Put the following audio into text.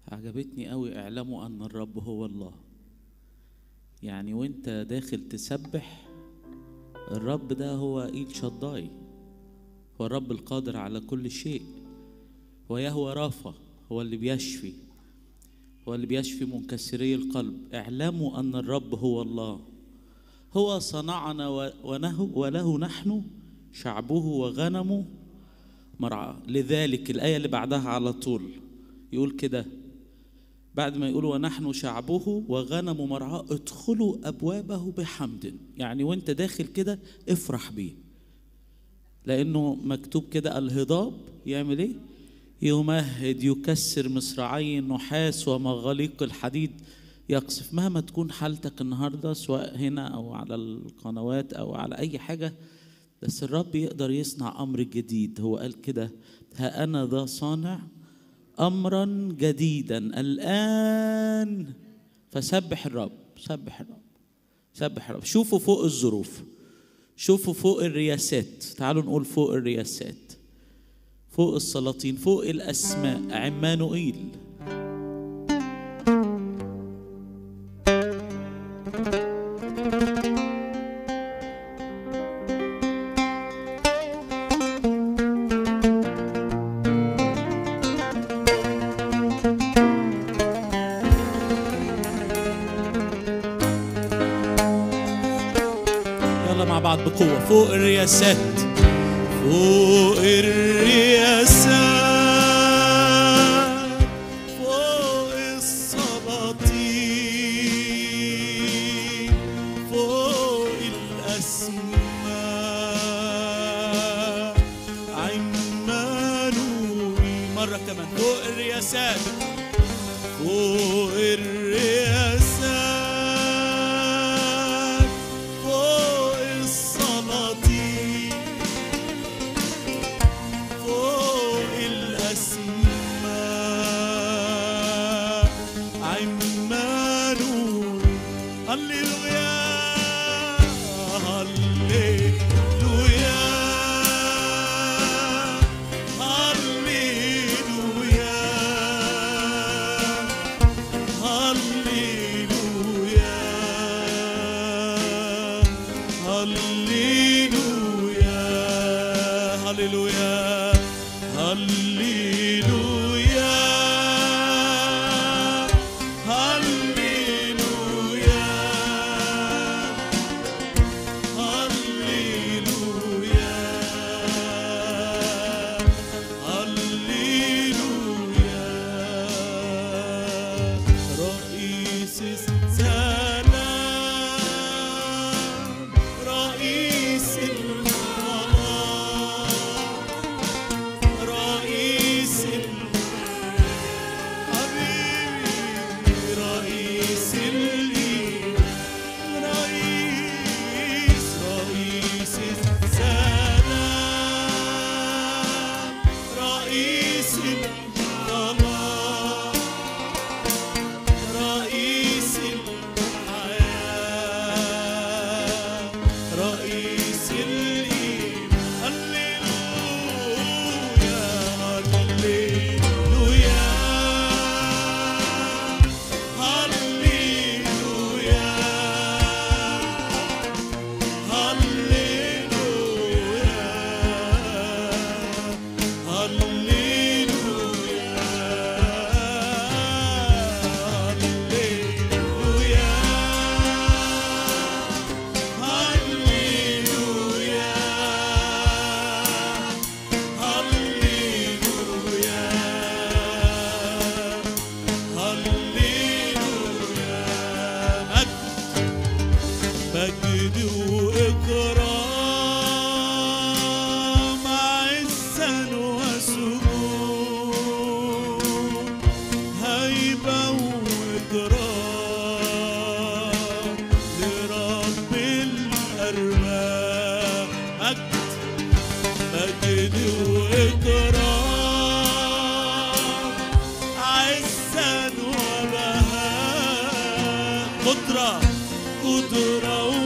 عجبتني قوي اعلموا ان الرب هو الله يعني وانت داخل تسبح الرب ده هو ايل شداي هو الرب القادر على كل شيء ويهوى رافع هو اللي بيشفي هو اللي بيشفي منكسري القلب اعلموا ان الرب هو الله هو صنعنا و- ونه وله نحن شعبه وغنمه مرعى لذلك الآية اللي بعدها على طول يقول كده بعد ما يقول ونحن شعبه وغنم مرعاه ادخلوا أبوابه بحمد يعني وانت داخل كده افرح بيه لأنه مكتوب كده الهضاب يعمل ايه يمهد يكسر مصراعي النحاس ومغاليق الحديد يقصف مهما تكون حالتك النهارده سواء هنا او على القنوات او على اي حاجه بس الرب يقدر يصنع امر جديد هو قال كده ها انا ذا صانع امرا جديدا الان فسبح الرب سبح الرب سبح الرب شوفوا فوق الظروف شوفوا فوق الرياسات تعالوا نقول فوق الرياسات فوق السلاطين فوق الاسماء عمانوئيل يلا مع بعض بقوة فوق الرياسات فوق الرياسات فوق السلاطين فوق الأسماء عمانوي مرة كمان فوق الرياسات فوق الرياسات فوق السلاطين فوق الأسماء عمانوي هللويا هللويا هللويا هللويا هللويا هللويا هللويا هللويا هللويا رئيس السلام رئيس القضاء رئيس حبيبي رئيس الإيمان رئيس رئيس السلام رئيس القضاء رئيس الحياة رئيس الإيمان هللويا هللويا هللويا هللويا هللويا هللويا هللويا هللويا مجد وإكرام عزا وسجود هيبة وإكرام لرب الأرباب مجد مجد وإكرام عزا وبهاء قدرة قدرة